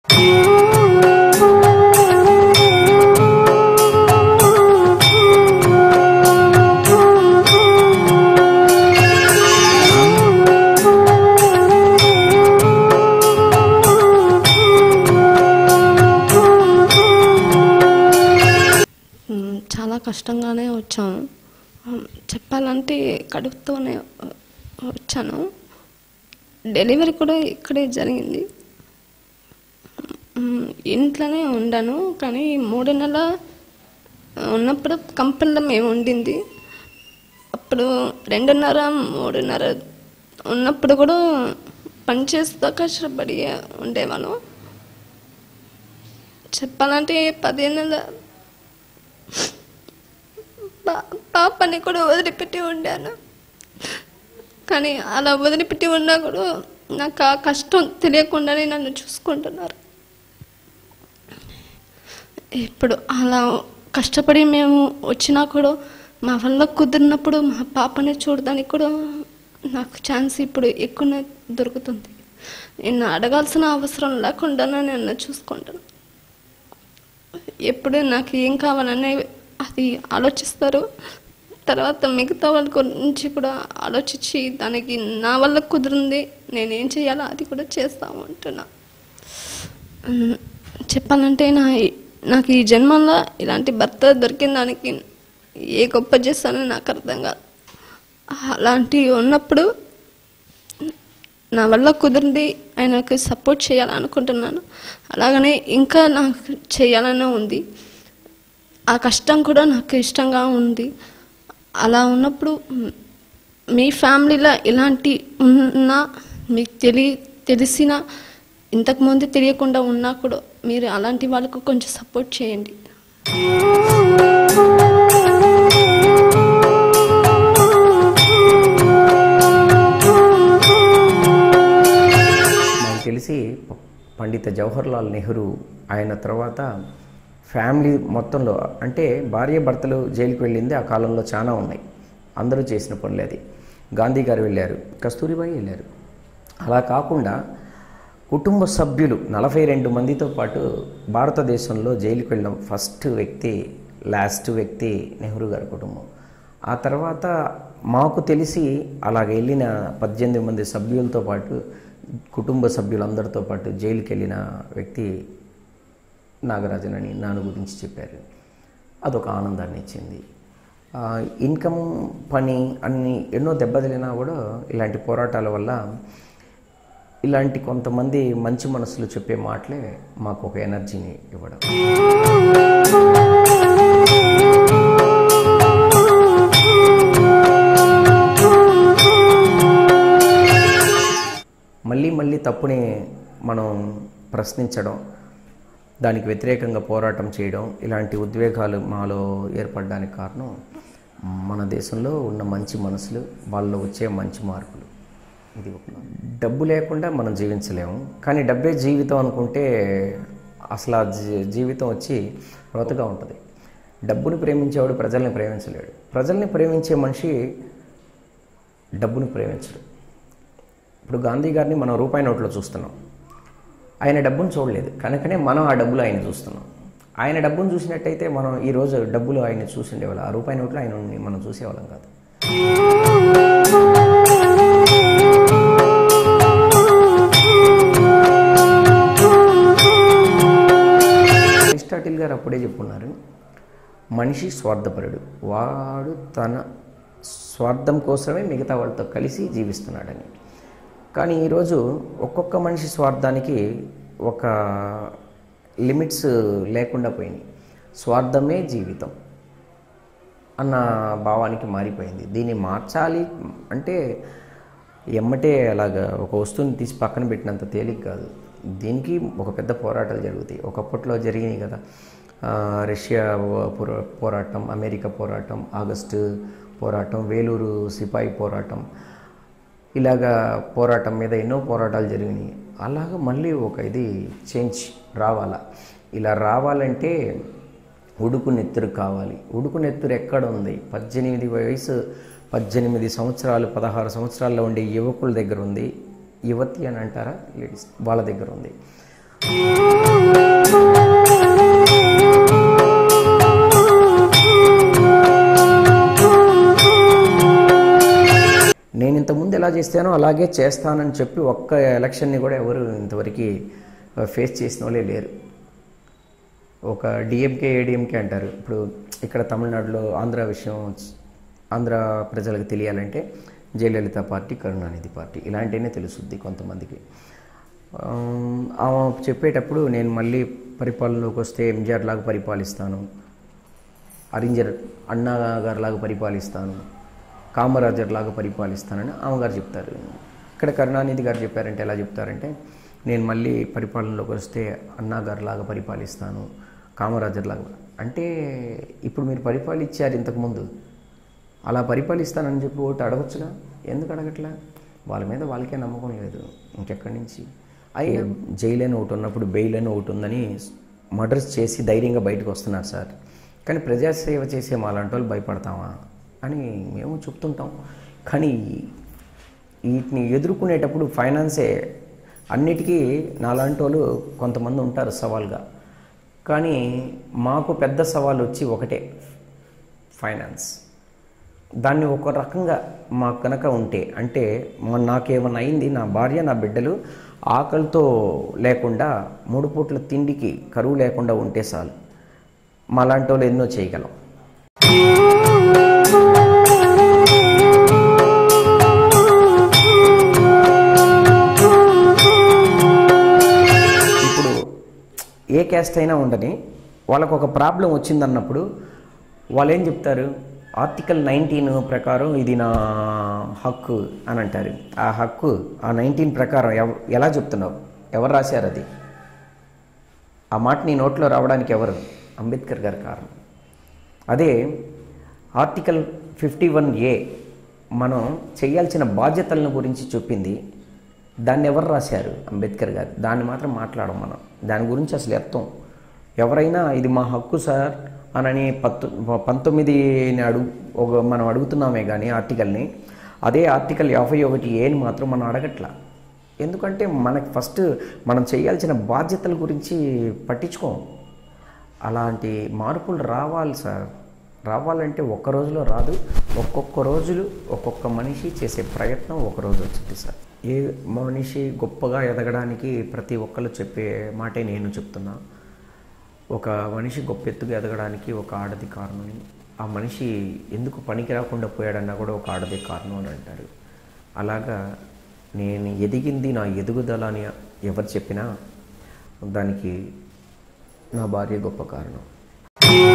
మ్, చాలా కష్టంగానే వచ్చాను మ్, చెప్పాలంటే కడుపుతోనే వచ్చాను డెలివరీ కూడా ఇక్కడే జరిగింది మ్, ఇంట్లోనే ఉండాను కానీ మూడు నెలల ఉన్నప్పుడు కంపెనీలో మేము ఉండింది అప్పుడు రెండున్నర మూడున్నర ఉన్నప్పుడు కూడా పనిచేస్తా కష్టపడి ఉండేవాను చెప్పాలంటే పదిహేను నెలల పా- పాపని కూడా వదిలిపెట్టి ఉండాను కానీ అలా వదిలిపెట్టి ఉన్నా కూడా నాకు ఆ కష్టం తెలియకుండానే నన్ను చూసుకుంటున్నారు ఇప్పుడు అలా కష్టపడి మేము వచ్చినా కూడా మా వల్ల కుదిరినప్పుడు మా పాపని చూడడానికి కూడా నాకు ఛాన్స్ ఇప్పుడు ఎక్కువ దొరుకుతుంది నేను అడగాల్సిన అవసరం లేకుండానే నన్ను చూసుకుంటాను ఎప్పుడు నాకు ఏం కావాలనే అది ఆలోచిస్తారు తర్వాత మిగతా వాళ్ళ గురించి కూడా ఆలోచించి దానికి నా వల్ల కుదిరింది నేనేం చేయాలో అది కూడా చేస్తాము అంటున్నా ఉమ్, చెప్పాలంటే నా నాకు ఈ జన్మలో ఇలాంటి భర్త దొరికిన దానికి ఏ గొప్ప చేస్తానో నాకు అర్థం కాదు అలాంటివి ఉన్నప్పుడు నా వల్ల కుదిరింది ఆయనకు సపోర్ట్ చేయాలనుకుంటున్నాను అలాగనే ఇంకా నాకు చేయాలనే ఉంది ఆ కష్టం కూడా నాకు ఇష్టంగా ఉంది అలా ఉన్నప్పుడు మ్, మీ ఫ్యామిలీలో ఇలాంటి ఉన్నా మీకు తెలి తెలిసిన ఇంతకుముందు తెలియకుండా ఉన్నా కూడా మీరు అలాంటి వాళ్ళకు కొంచెం సపోర్ట్ చేయండి నాకు తెలిసి ప- పండిత జవహర్లాల్ నెహ్రూ ఆయన తర్వాత ఫ్యామిలీ మొత్తంలో అంటే భార్య భర్తలు జైలుకి వెళ్ళింది ఆ కాలంలో చాలా ఉన్నాయి అందరూ చేసిన పనులే అది గాంధీ గారు వెళ్ళారు కస్తూరిబాయి వెళ్ళారు అలా కాకుండా కుటుంబ సభ్యులు నలభై రెండు మందితో పాటు భారతదేశంలో జైలుకి వెళ్ళిన ఫస్ట్ వ్యక్తి లాస్ట్ వ్యక్తి నెహ్రూ గారి కుటుంబం ఆ తర్వాత మాకు తెలిసి అలాగ వెళ్ళిన పద్దెనిమిది మంది సభ్యులతో పాటు కుటుంబ సభ్యులందరితో పాటు జైలుకి వెళ్ళిన వ్యక్తి నాగరాజన్ అని నాన్న గురించి చెప్పారు అదొక ఆనందాన్ని ఇచ్చింది ఆ, ఇన్కమ్ పని అన్ని ఎన్నో దెబ్బతిలినా కూడా ఇలాంటి పోరాటాల వల్ల ఇలాంటి కొంతమంది మంచి మనసులు చెప్పే మాటలే మాకు ఒక ఎనర్జీని ఇవ్వడం మళ్ళీ మళ్ళీ తప్పుని మనం ప్రశ్నించడం దానికి వ్యతిరేకంగా పోరాటం చేయడం ఇలాంటి ఉద్వేగాలు మాలో ఏర్పడడానికి కారణం మన దేశంలో ఉన్న మంచి మనసులు వాళ్ళలో వచ్చే మంచి మార్పులు ఇది ఒక డబ్బు లేకుండా మనం జీవించలేము కానీ డబ్బే జీవితం అనుకుంటే అసలు ఆ జీ- జీవితం వచ్చి రొతగా ఉంటుంది డబ్బుని ప్రేమించేవాడు ప్రజల్ని ప్రేమించలేడు ప్రజల్ని ప్రేమించే మనిషి డబ్బుని ప్రేమించడు ఇప్పుడు గాంధీ గారిని మనం రూపాయి నోట్లో చూస్తున్నాం ఆయన డబ్బును చూడలేదు కనుకనే మనం ఆ డబ్బులు ఆయన చూస్తున్నాం ఆయన డబ్బును చూసినట్టయితే మనం ఈరోజు డబ్బులు ఆయన చూసి ఉండేవాళ్ళం ఆ రూపాయి నోట్లో ఆయన మనం చూసేవాళ్ళం కాదు అరిస్టాటిల్ గారు అప్పుడే చెప్పున్నారు మనిషి స్వార్థపరుడు వాడు తన స్వార్థం కోసమే మిగతా వాళ్ళతో కలిసి జీవిస్తున్నాడని కానీ ఈరోజు ఒక్కొక్క మనిషి స్వార్థానికి ఒక లిమిట్స్ లేకుండా పోయినాయి స్వార్థమే జీవితం అన్న భావానికి మారిపోయింది దీన్ని మార్చాలి అంటే ఎమ్మటే అలాగా ఒక వస్తువుని తీసి పక్కన పెట్టినంత తేలిక కాదు దీనికి ఒక పెద్ద పోరాటాలు జరుగుతాయి ఒకప్పట్లో జరిగినాయి కదా ఆ, రష్యా పోరా- పోరాటం అమెరికా పోరాటం ఆగస్టు పోరాటం వేలూరు సిపాయి పోరాటం ఇలాగా పోరాటం మీద ఎన్నో పోరాటాలు జరిగినాయి అలాగా మళ్ళీ ఒక ఇది చేంజ్ రావాలా ఇలా రావాలంటే ఉడుకు నెత్తురు కావాలి ఉడుకు నెత్తురు ఎక్కడ ఉంది పద్దెనిమిది వయసు పద్దెనిమిది సంవత్సరాలు పదహారు సంవత్సరాల్లో ఉండే యువకుల దగ్గర ఉంది యువతి అని అంటారా లేడీస్ వాళ్ళ దగ్గర ఉంది ఎలా చేస్తానో అలాగే చేస్తానని చెప్పి ఒక్క ఎలక్షన్ని కూడా ఎవరు ఇంతవరకు ఫేస్ చేసిన వాళ్ళే లేరు ఒక డిఎంకే ఏడిఎంకే అంటారు ఇప్పుడు ఇక్కడ తమిళనాడులో ఆంధ్ర విషయం ఆంధ్ర ప్రజలకు తెలియాలంటే జయలలిత పార్టీ కరుణానిధి పార్టీ ఇలాంటివే తెలుసుద్ది కొంతమందికి ఆమ్, ఆమె చెప్పేటప్పుడు నేను మళ్ళీ పరిపాలనలోకి వస్తే ఎంజిఆర్ లాగా పరిపాలిస్తాను అరింజర్ అన్నా గారిలాగా పరిపాలిస్తాను కామరాజర్ లాగా పరిపాలిస్తానని ఆమె గారు చెప్తారు ఇక్కడ కరుణానిధి గారు చెప్పారంటే ఎలా చెప్తారంటే నేను మళ్ళీ పరిపాలనలోకి వస్తే అన్నా గారి లాగా పరిపాలిస్తాను కామరాజర్ లాగా అంటే ఇప్పుడు మీరు పరిపాలించారు ఇంతకుముందు అలా పరిపాలిస్తానని చెప్పి ఓటు అడగచ్చుగా ఎందుకు అడగట్లా వాళ్ళ మీద వాళ్ళకే నమ్మకం లేదు ఇంకెక్కడి నుంచి అయినా జైలు అని ఒకటి ఉన్నప్పుడు బెయిల్ అని ఒకటి ఉందని మర్డర్స్ చేసి ధైర్యంగా బయటకు వస్తున్నారు సార్ కానీ ప్రజాసేవ చేసే మాలాంటి వాళ్ళు భయపడతామా అని మేము చెప్తుంటాం కానీ వీటిని ఎదుర్కొనేటప్పుడు ఫైనాన్సే అన్నిటికీ నాలాంటి వాళ్ళు కొంతమంది ఉంటారు సవాల్గా కానీ మాకు పెద్ద సవాల్ వచ్చి ఒకటే ఫైనాన్స్ దాన్ని ఒక రకంగా మాకు కనుక ఉంటే అంటే మొన్న నాకేమన్నా అయింది నా భార్య నా బిడ్డలు ఆకలితో లేకుండా మూడు పూట్ల తిండికి కరువు లేకుండా ఉంటే చాలు మాలాంటి వాళ్ళు ఎన్నో చేయగలం ఇప్పుడు ఏ క్యాస్ట్ అయినా ఉండని వాళ్ళకు ఒక ప్రాబ్లం వచ్చిందన్నప్పుడు వాళ్ళు ఏం చెప్తారు ఆర్టికల్ నైన్టీన్ ప్రకారం ఇది నా హక్కు అని అంటారు ఆ హక్కు ఆ నైన్టీన్ ప్రకారం ఎవ ఎలా చెప్తున్నావు ఎవరు రాశారు అది ఆ మాట నీ నోట్లో రావడానికి ఎవరు అంబేద్కర్ గారి కారణం అదే ఆర్టికల్ ఫిఫ్టీ వన్ ఏ మనం చేయాల్సిన బాధ్యతలను గురించి చెప్పింది దాన్ని ఎవరు రాశారు అంబేద్కర్ గారు దాన్ని మాత్రం మాట్లాడం మనం దాని గురించి అసలు ఎత్తం ఎవరైనా ఇది మా హక్కు సార్ అనని పత్తు పంతొమ్మిదిని అడుగు ఒక మనం అడుగుతున్నామే కానీ ఆర్టికల్ని అదే ఆర్టికల్ యాభై ఒకటి ఏని మాత్రం మనం అడగట్లా ఎందుకంటే మనకి ఫస్ట్ మనం చేయాల్సిన బాధ్యతల గురించి పట్టించుకోం అలాంటి మార్పులు రావాలి సార్ రావాలంటే ఒక్క రోజులో రాదు ఒక్కొక్క రోజులు ఒక్కొక్క మనిషి చేసే ప్రయత్నం ఒక రోజు వచ్చింది సార్ ఏ మనిషి గొప్పగా ఎదగడానికి ప్రతి ఒక్కరు చెప్పే మాటే నేను చెప్తున్నా ఒక మనిషి గొప్ప ఎత్తుగా ఎదగడానికి ఒక ఆడది కారణం ఆ మనిషి ఎందుకు పనికి రాకుండా పోయాడన్నా కూడా ఒక ఆడదే కారణం అని అంటారు అలాగా నేను ఎదిగింది నా ఎదుగుదల అని ఎవరు చెప్పినా దానికి నా భార్య గొప్ప కారణం